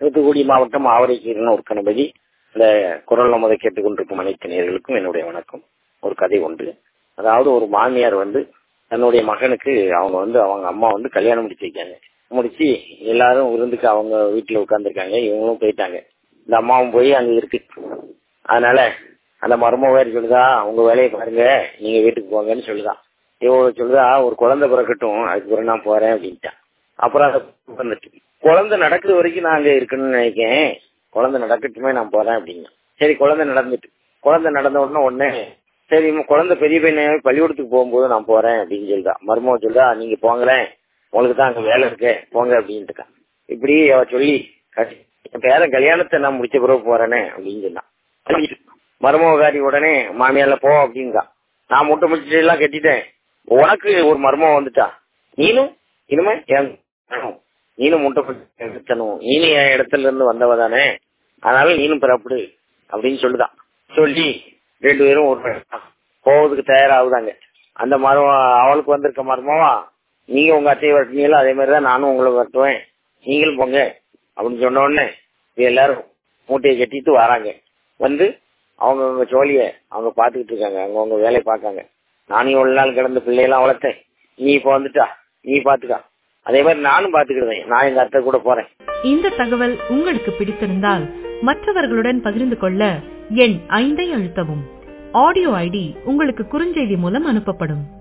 தூத்துக்குடி மாவட்டம் ஆவரைக்கீரன் ஒரு கணபதி இந்த குரல் நமதை கேட்டுக்கொண்டிருக்கும் அனைத்து நேர்களுக்கும் என்னுடைய வணக்கம் ஒரு கதை உண்டு அதாவது ஒரு மாமியார் வந்து தன்னுடைய மகனுக்கு அவங்க வந்து அவங்க அம்மா வந்து கல்யாணம் முடிச்சு வைக்காங்க முடிச்சு எல்லாரும் விருந்துக்கு அவங்க வீட்டுல உட்காந்துருக்காங்க இவங்களும் போயிட்டாங்க இந்த அம்மாவும் போய் அங்க இருக்கு அதனால அந்த மருமவாரி சொல்லுதா உங்க வேலையை பாருங்க நீங்க வீட்டுக்கு போங்கன்னு சொல்லுதான் இவங்க சொல்லுதா ஒரு குழந்தை பிறக்கட்டும் அதுக்கு பிறகு நான் போறேன் அப்படின்ட்டான் அப்புறம் அதை வந்துட்டு குழந்தை நடக்கிற வரைக்கும் நான் அங்க இருக்கணும்னு நினைக்கேன் குழந்தை நடக்கட்டுமே நான் போறேன் அப்படின்னா சரி குழந்தை நடந்துட்டு குழந்தை நடந்த உடனே உடனே சரி குழந்தை பெரிய பையனை பள்ளிக்கூடத்துக்கு போகும்போது நான் போறேன் அப்படின்னு சொல்லுதா மருமக சொல்லுதா நீங்க போங்களேன் உங்களுக்கு தான் அங்க வேலை இருக்கு போங்க அப்படின்ட்டு இப்படி அவ சொல்லி என் பேரன் கல்யாணத்தை நான் முடிச்ச பிறகு போறேனே அப்படின்னு சொன்னான் மருமகாரி உடனே மாமியார்ல போ அப்படிங்கா நான் முட்டை முடிச்சுட்டு எல்லாம் கட்டிட்டேன் உனக்கு ஒரு மர்மம் வந்துட்டா நீனும் இனிமே நீனும் முட்டை கட்டணும் நீனும் என் இடத்துல இருந்து வந்தவ தானே அதனால நீனும் பிறப்படு அப்படின்னு சொல்லுதான் சொல்லி ரெண்டு பேரும் ஒரு போவதுக்கு தயாராகுதாங்க அந்த மரம் அவளுக்கு வந்திருக்க மர்மமா நீங்க உங்க அத்தையை வரட்டீங்களோ அதே மாதிரிதான் நானும் உங்களை வரட்டுவேன் நீங்களும் போங்க அப்படின்னு சொன்ன உடனே எல்லாரும் மூட்டையை கட்டிட்டு வராங்க வந்து அவங்க அவங்க சோழிய அவங்க பாத்துக்கிட்டு இருக்காங்க அவங்க அவங்க வேலையை பார்க்காங்க நானும் இவ்வளவு நாள் கிடந்த பிள்ளையெல்லாம் வளர்த்தேன் நீ இப்ப வந்துட்டா நீ பாத்துக்கா அதே மாதிரி நானும் பாத்துக்கிடுவேன் நான் எங்க அத்தை கூட போறேன் இந்த தகவல் உங்களுக்கு பிடித்திருந்தால் மற்றவர்களுடன் பகிர்ந்து கொள்ள எண் ஐந்தை அழுத்தவும் ஆடியோ ஐடி உங்களுக்கு குறுஞ்செய்தி மூலம் அனுப்பப்படும்